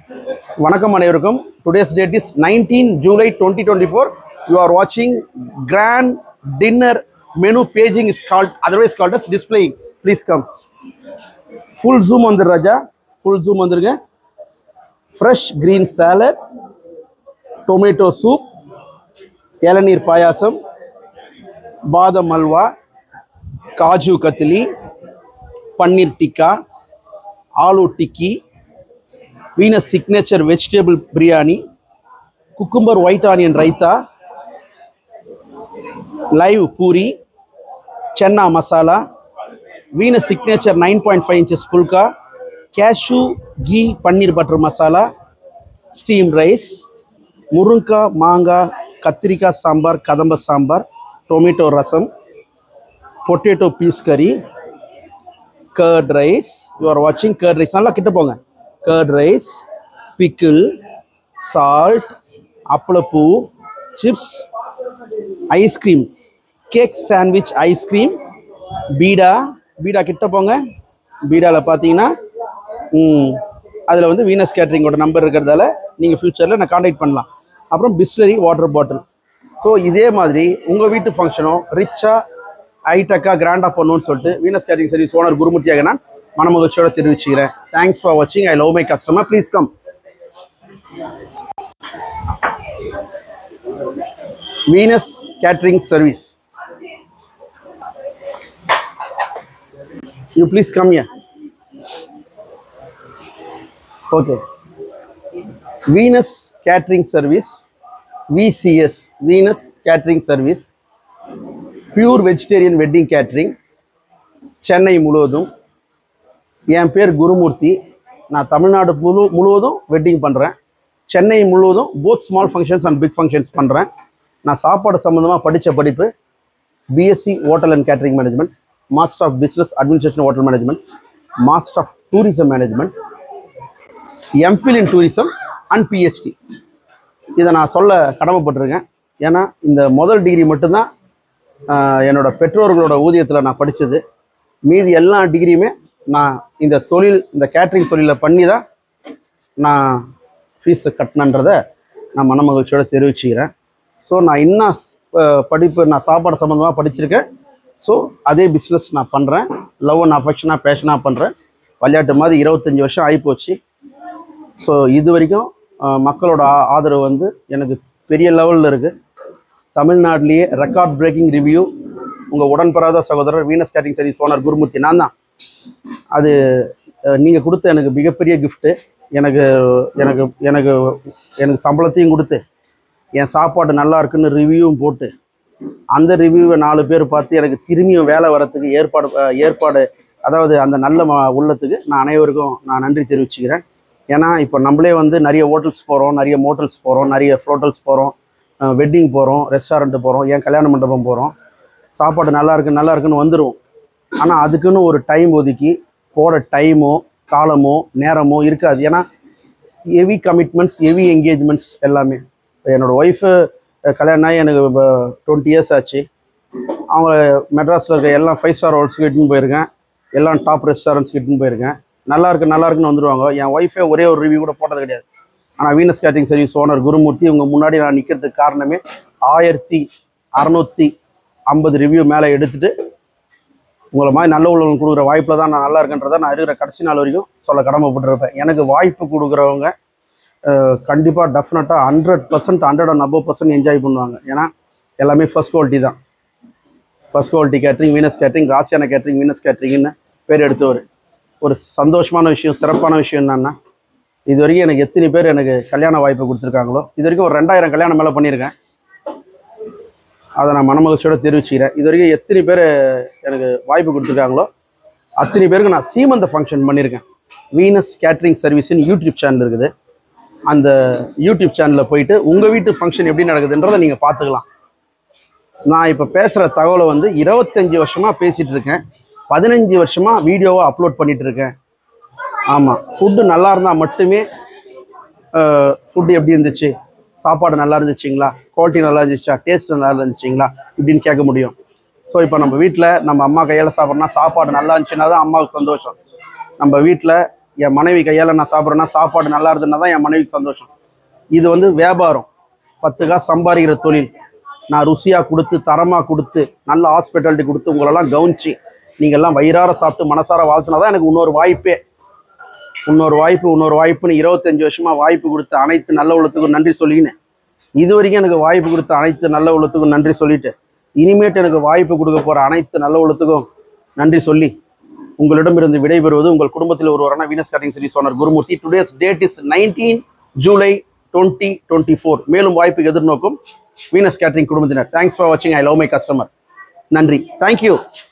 வணக்கம் அனைவருக்கும் today's date is nineteen July twenty twenty four you are வாட்சிங் grand dinner menu paging is called otherwise called as displaying please come full zoom வந்துரு ராஜா full zoom வந்துருங்க fresh green salad tomato soup இளநீர் payasam badam halwa kaju katli paneer tikka aloo tikki Venus signature vegetable biryani cucumber white onion raita live puri chana masala Venus signature nine point five inches phulka cashew ghee paneer butter masala steam rice முருங்காய் மாங்காய் கத்திரிக்காய் சாம்பார் கதம்ப sambar tomato rasam potato peas curry curd rice you are வாட்சிங் curd rice நல்லா கிட்ட போங்க curd rice pickle salt அப்பளப்பூ chips ice creams cake sandwich ice cream beeda beeda கிட்ட போங்க பீடாவில் பார்த்தீங்கன்னா அதில் வந்து வீனஸ் கேட்ரிங்கோட நம்பர் இருக்கிறதால நீங்கள் ஃப்யூச்சரில் நான் காண்டாக்ட் பண்ணலாம் அப்புறம் பிஸ்லரி வாட்டர் பாட்டில் ஸோ இதே மாதிரி உங்கள் வீட்டு ஃபங்க்ஷனும் ரிச்சாக ஹைடெக்காக கிராண்டாக பண்ணணும்னு சொல்லிட்டு வீனஸ் கேட்டரிங் சர்வீஸ் ஓனர் குருமூர்த்தியாக நான் மனமகிழ்ச்சியோட தெரிவிச்சுக்கிறேன் தேங்க்ஸ் ஃபார் வாட்சிங் I love my customer please come Venus catering service you please come yeah okay Venus catering service VCS Venus catering service pure vegetarian wedding catering Chennai முழுவதும் என் பேர் குருமூர்த்தி நான் தமிழ்நாடு முழு முழுவதும் வெட்டிங் பண்ணுறேன் சென்னை முழுவதும் both small functions and big functions பண்ணுறேன் நான் சாப்பாடு சம்மந்தமாக படித்த படிப்பு BSc hotel and catering management master of business administration hotel management master of tourism management MPhil in tourism and PhD இதை நான் சொல்ல கடமைப்பட்டிருக்கேன் ஏன்னா இந்த முதல் டிகிரி மட்டும்தான் ஆஹ், என்னோட பெற்றோர்களோட ஊதியத்தில் நான் படித்தது மீதி எல்லா டிகிரியுமே நான் இந்த தொழில் இந்த கேட்ரிங் தொழிலை பண்ணி தான் நான் ஃபீஸ் கட்டினன்றதை நான் மனமகிழ்ச்சியோட தெரிவிச்சுக்கிறேன் ஸோ நான் இன்னும் ஸ்- படிப்பு நான் சாப்பாடு சம்மந்தமாக படிச்சிருக்கேன் ஸோ அதே பிஸ்னஸ் நான் பண்ணுறேன் லவ் அண்ட் அஃபெக்ஷனாக பேஷனாக பண்ணுறேன் விளையாட்டு மாதிரி இருபத்தஞ்சி வருஷம் ஆகிப்போச்சு ஸோ இது வரைக்கும் அஹ், மக்களோட ஆ- ஆதரவு வந்து எனக்கு பெரிய லெவலில் இருக்குது தமிழ்நாட்டிலேயே ரெக்கார்ட் பிரேக்கிங் ரிவ்யூ உங்கள் உடன்பெறாத சகோதரர் Venus catering service owner Gurumurthy நான் தான் அது நீங்கள் கொடுத்த எனக்கு மிகப்பெரிய கிஃப்ட்டு எனக்கு எனக்கு எனக்கு எனக்கு சம்பளத்தையும் கொடுத்து என் சாப்பாடு நல்லா இருக்குன்னு ரிவ்யூவும் போட்டு அந்த ரிவ்யூவை நாலு பேர் பார்த்து எனக்கு திரும்பியும் வேலை வரத்துக்கு ஏற்பாடு அஹ், ஏற்பாடு அதாவது அந்த நல்ல ம- உள்ளத்துக்கு நான் அனைவருக்கும் நான் நன்றி தெரிவிச்சுக்கிறேன் ஏன்னா இப்போ நம்மளே வந்து நிறைய ஹோட்டல்ஸ் போகிறோம் நிறைய மோட்டல்ஸ் போகிறோம் நிறைய ஃப்ளோட்டல்ஸ் போகிறோம் வெட்டிங் போகிறோம் ரெஸ்டாரண்ட்டு போகிறோம் ஏன் கல்யாண மண்டபம் போகிறோம் சாப்பாடு நல்லா இருக்கு நல்லா இருக்குன்னு வந்துடும் ஆனால் அதுக்குன்னு ஒரு டைம் ஒதுக்கி போட டைமோ காலமோ நேரமோ இருக்காது ஏன்னா ஹெவி கமிட்மெண்ட்ஸ் ஹெவி என்கேஜ்மெண்ட்ஸ் எல்லாமே என்னோடய ஒய்ஃபு கல்யாணம் ஆகி எனக்கு டுவெண்ட்டி இயர்ஸ் ஆச்சு அவங்க மெட்ராஸில் இருக்க எல்லாம் ஃபைவ் ஸ்டார் ஹோட்டல்ஸ்க்கு இட்டுன்னு போயிருக்கேன் எல்லாம் டாப் ரெஸ்டாரண்ட்ஸ்க்கு இட்டுன்னு போயிருக்கேன் நல்லா இருக்கு நல்லா இருக்குன்னு வந்துடுவாங்க என் ஒய்ஃபே ஒரே ஒரு ரிவ்யூ கூட போட்டது கிடையாது ஆனால் Venus catering service owner Gurumurthy இவங்க முன்னாடி நான் நிற்கிறதுக்கு காரணமே ஆயிரத்தி அறநூற்றி ஐம்பது ரிவ்யூ மேலே எடுத்துட்டு உங்களை மாதிரி நல்ல உள்ளவங்க கொடுக்குற வாய்ப்பில் தான் நான் நல்லா இருக்கேன்றதை நான் இருக்கிற கடைசி நாள் வரைக்கும் சொல்ல கடமைப்பட்டிருப்பேன் எனக்கு வாய்ப்பு கொடுக்குறவங்க கண்டிப்பாக டெஃபினட்டாக hundred percent hundred and above percent enjoy பண்ணுவாங்க ஏன்னா எல்லாமே ஃபர்ஸ்ட் குவாலிட்டி தான் first quality catering Venus catering ராசியான கேட்ரிங் வீனஸ் கேட்ரிங்னு பேர் எடுத்தவர் ஒரு சந்தோஷமான விஷயம் சிறப்பான விஷயம் என்னன்னா இது வரைக்கும் எனக்கு எத்தனை பேர் எனக்கு கல்யாண வாய்ப்பு கொடுத்துருக்காங்களோ இது வரைக்கும் ஒரு ரெண்டாயிரம் கல்யாணம் மேலே பண்ணியிருக்கேன் அதை நான் மனமகிழ்ச்சியோட தெரிவிச்சுக்கிறேன் இது வரைக்கும் எத்தனை பேர் எனக்கு வாய்ப்பு கொடுத்துருக்காங்களோ அத்தனை பேருக்கு நான் சீமந்த ஃபங்க்ஷன் பண்ணியிருக்கேன் வீனஸ் கேட்ரிங் சர்வீஸ்னு யூடியூப் சேனல் இருக்குது அந்த யூடியூப் சேனலில் போயிட்டு உங்கள் வீட்டு ஃபங்க்ஷன் எப்படி நடக்குதுன்றதை நீங்கள் பார்த்துக்கலாம் நான் இப்போ பேசுகிற தகவலை வந்து இருபத்தஞ்சி வருஷமாக பேசிகிட்டு இருக்கேன் பதினஞ்சு வருஷமாக வீடியோவை அப்லோட் பண்ணிட்டு இருக்கேன் ஆமாம் ஃபுட்டு நல்லா இருந்தால் மட்டுமே ஃபுட்டு எப்படி இருந்துச்சு சாப்பாடு நல்லா இருந்துச்சுங்களா குவாலிட்டி நல்லா இருந்துச்சா டேஸ்ட் நல்லா இருந்துச்சுங்களா இப்படின்னு கேட்க முடியும் ஸோ இப்போ நம்ம வீட்டில் நம்ம அம்மா கையால் சாப்பிட்றோம்னா சாப்பாடு நல்லா இருந்துச்சுன்னா தான் அம்மாவுக்கு சந்தோஷம் நம்ம வீட்டில் என் மனைவி கையால் நான் சாப்பிட்றேன்னா சாப்பாடு நல்லா இருந்ததுன்னா தான் என் மனைவிக்கு சந்தோஷம் இது வந்து வியாபாரம் பத்து காசு சம்பாதிக்கிற தொழில் நான் ருசியாக கொடுத்து தரமாக கொடுத்து நல்ல ஹாஸ்பிட்டாலிட்டி கொடுத்து உங்களெல்லாம் கவனிச்சு நீங்கள்லாம் வயிறார சாப்பிட்டு மனசார வாழ்த்துனா தான் எனக்கு இன்னொரு வாய்ப்பே இன்னொரு வாய்ப்பு இன்னொரு வாய்ப்புன்னு இருபத்தஞ்சு வருஷமா வாய்ப்பு கொடுத்த அனைத்து நல்ல உள்ளத்துக்கும் நன்றி சொல்லிக்கினேன் இது வரைக்கும் எனக்கு வாய்ப்பு கொடுத்த அனைத்து நல்ல உள்ளத்துக்கும் நன்றி சொல்லிட்டு இனிமேட்டு எனக்கு வாய்ப்பு கொடுக்க போற அனைத்து நல்ல உள்ளத்துக்கும் நன்றி சொல்லி உங்களிடமிருந்து விடைபெறுவது உங்கள் குடும்பத்தில் ஒருவரான வீனஸ் கட்டிங் சரி சொன்னார் Gurumurthy today's date is nineteen July twenty twenty four மேலும் வாய்ப்புக்கு எதிர்நோக்கும் வீனஸ் கேட்டரிங் குடும்பத்தினர் தேங்க்ஸ் ஃபார் வாட்சிங் ஐ லவ் மை கஸ்டமர் நன்றி தேங்க்யூ